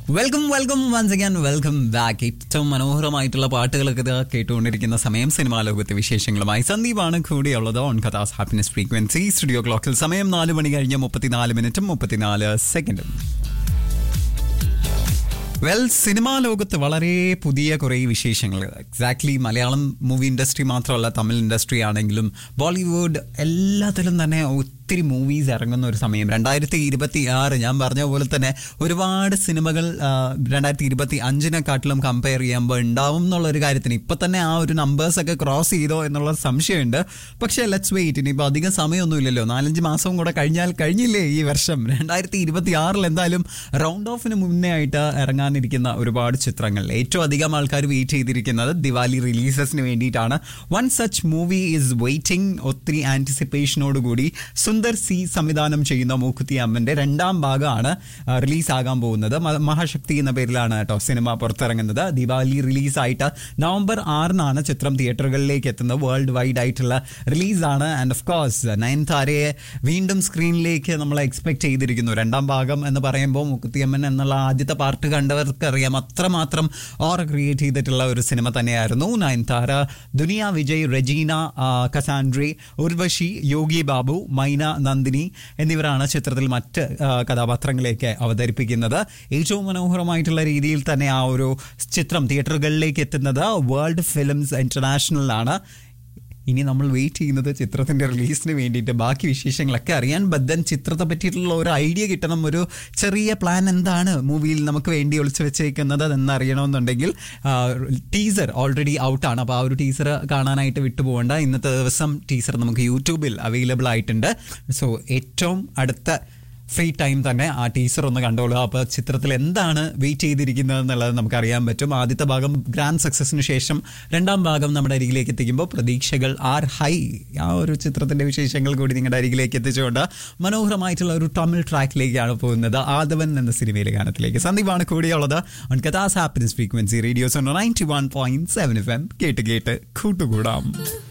welcome welcome once again welcome back ഏറ്റവും മനോഹരമായിട്ടുള്ള പാട്ടുകളൊക്കെ ഇതാ കേട്ടുകൊണ്ടിരിക്കുന്ന സമയം സിനിമാ ലോകത്തെ വിശേഷങ്ങളുമായി സന്ദീപാണ് കൂടിയുള്ളത് ഓൺ കഥാസ് ഹാപ്പിനെസ് ഫ്രീക്വൻസി സ്റ്റുഡിയോ ക്ലോക്കിൽ സമയം നാല് മണി കഴിഞ്ഞ് മുപ്പത്തിനാല് മിനിറ്റും മുപ്പത്തിനാല് സെക്കൻഡും വെൽ സിനിമാ ലോകത്ത് വളരെ പുതിയ കുറേ വിശേഷങ്ങൾ എക്സാക്ട്ലി മലയാളം മൂവി ഇൻഡസ്ട്രി മാത്രമല്ല തമിഴ് ഇൻഡസ്ട്രി ആണെങ്കിലും ബോളിവുഡ് എല്ലാത്തിലും തന്നെ ഒത്തിരി മൂവീസ് ഇറങ്ങുന്ന ഒരു സമയം രണ്ടായിരത്തി ഇരുപത്തി ആറ് ഞാൻ പറഞ്ഞ പോലെ തന്നെ ഒരുപാട് സിനിമകൾ ആ, രണ്ടായിരത്തി ഇരുപത്തി അഞ്ചിനെക്കാട്ടിലും കമ്പയർ ചെയ്യുമ്പോൾ ഉണ്ടാവും എന്നുള്ള ഒരു കാര്യത്തിന് ഇപ്പൊ തന്നെ ആ ഒരു നമ്പേഴ്സ് ഒക്കെ ക്രോസ് ചെയ്തോ എന്നുള്ള സംശയമുണ്ട് പക്ഷേ ലെറ്റ്സ് വെയിറ്റ് ഇനിയിപ്പോൾ അധികം സമയമൊന്നുമില്ലല്ലോ നാലഞ്ച് മാസവും കൂടെ കഴിഞ്ഞാൽ കഴിഞ്ഞില്ലേ ഈ വർഷം രണ്ടായിരത്തി ഇരുപത്തി ആറിൽ എന്തായാലും റൗണ്ട് ഓഫിന് മുന്നേ ആയിട്ട് ഇറങ്ങാനിരിക്കുന്ന ഒരുപാട് ചിത്രങ്ങൾ ഏറ്റവും അധികം ആൾക്കാർ വെയിറ്റ് ചെയ്തിരിക്കുന്നത് ദിവാലി റിലീസസിന് വേണ്ടിയിട്ടാണ് one such movie is waiting ഒത്തിരി ആൻറ്റിസിപ്പേഷനോടുകൂടി സുന്ദർ സി സംവിധാനം ചെയ്യുന്ന മൂക്കുത്തി അമ്മന്റെ രണ്ടാം ഭാഗമാണ് റിലീസ് ആകാൻ പോകുന്നത് മ- മഹാശക്തി എന്ന പേരിലാണ് കേട്ടോ സിനിമ പുറത്തിറങ്ങുന്നത് ദിവാലി റിലീസായിട്ട് നവംബർ ആറിനാണ് ചിത്രം തിയേറ്ററുകളിലേക്ക് എത്തുന്നത് വേൾഡ് വൈഡ് ആയിട്ടുള്ള റിലീസാണ് ആൻഡ് ഓഫ് കോഴ്സ് നയൻ താരയെ വീണ്ടും സ്ക്രീനിലേക്ക് നമ്മൾ എക്സ്പെക്ട് ചെയ്തിരിക്കുന്നു രണ്ടാം ഭാഗം എന്ന് പറയുമ്പോൾ മുക്കുത്തിയമ്മൻ എന്നുള്ള ആദ്യത്തെ പാർട്ട് കണ്ടവർക്ക് അറിയാം അത്രമാത്രം ഓറ ക്രിയേറ്റ് ചെയ്തിട്ടുള്ള ഒരു സിനിമ തന്നെയായിരുന്നു നയൻതാര ദുനിയ വിജയ് റെജീന ആ, കസാൻഡ്രി ഉർവശി യോഗി ബാബു മൈന നന്ദിനി എന്നിവരാണ് ചിത്രത്തിൽ മറ്റ് ആ, കഥാപാത്രങ്ങളെയൊക്കെ അവതരിപ്പിക്കുന്നത് ഏറ്റവും മനോഹരമായിട്ടുള്ള രീതിയിൽ തന്നെ ആ ഒരു ചിത്രം തിയേറ്ററുകളിലേക്ക് എത്തുന്നത് വേൾഡ് ഫിലിംസ് ഇന്റർനാഷണലാണ് ഇനി നമ്മൾ വെയിറ്റ് ചെയ്യുന്നത് ചിത്രത്തിന്റെ റിലീസിന് വേണ്ടിയിട്ട് ബാക്കി വിശേഷങ്ങളൊക്കെ അറിയാൻ ബദ്ധൻ ചിത്രത്തെ പറ്റിയിട്ടുള്ള ഒരു ഐഡിയ കിട്ടണം ഒരു ചെറിയ പ്ലാൻ എന്താണ് മൂവിയിൽ നമുക്ക് വേണ്ടി ഒളിച്ചു വെച്ചേക്കുന്നത് എന്ന് അറിയണമെന്നുണ്ടെങ്കിൽ ടീസർ ഓൾറെഡി ഔട്ടാണ് അപ്പോൾ ആ ഒരു ടീസർ കാണാനായിട്ട് വിട്ടുപോകേണ്ട ഇന്നത്തെ ദിവസം ടീസർ നമുക്ക് യൂട്യൂബിൽ അവൈലബിൾ ആയിട്ടുണ്ട് സോ ഏറ്റവും അടുത്ത ഫ്രീ ടൈം തന്നെ ആ ടീച്ചർ ഒന്ന് കണ്ടോളൂ അപ്പോൾ ചിത്രത്തിൽ എന്താണ് വെയിറ്റ് ചെയ്തിരിക്കുന്നത് എന്നുള്ളത് നമുക്ക് അറിയാൻ പറ്റും ആദ്യത്തെ ഭാഗം ഗ്രാൻഡ് സക്സസിന് ശേഷം രണ്ടാം ഭാഗം നമ്മുടെ അരികിലേക്ക് എത്തിക്കുമ്പോൾ പ്രതീക്ഷകൾ ആർ ഹൈ ആ ഒരു ചിത്രത്തിന്റെ വിശേഷങ്ങൾ കൂടി നിങ്ങളുടെ അരികിലേക്ക് എത്തിച്ചുകൊണ്ട് മനോഹരമായിട്ടുള്ള ഒരു തമിഴ് ട്രാക്കിലേക്കാണ് പോകുന്നത് ആദവൻ എന്ന സിനിമയിലെ ഗാനത്തിലേക്ക് സന്ദീപാണ് കൂടിയുള്ളത് ഓൺ കഥാസ് happiness frequency radios ninety one point seven F M കേട്ട് കേട്ട് കൂട്ടുകൂടാം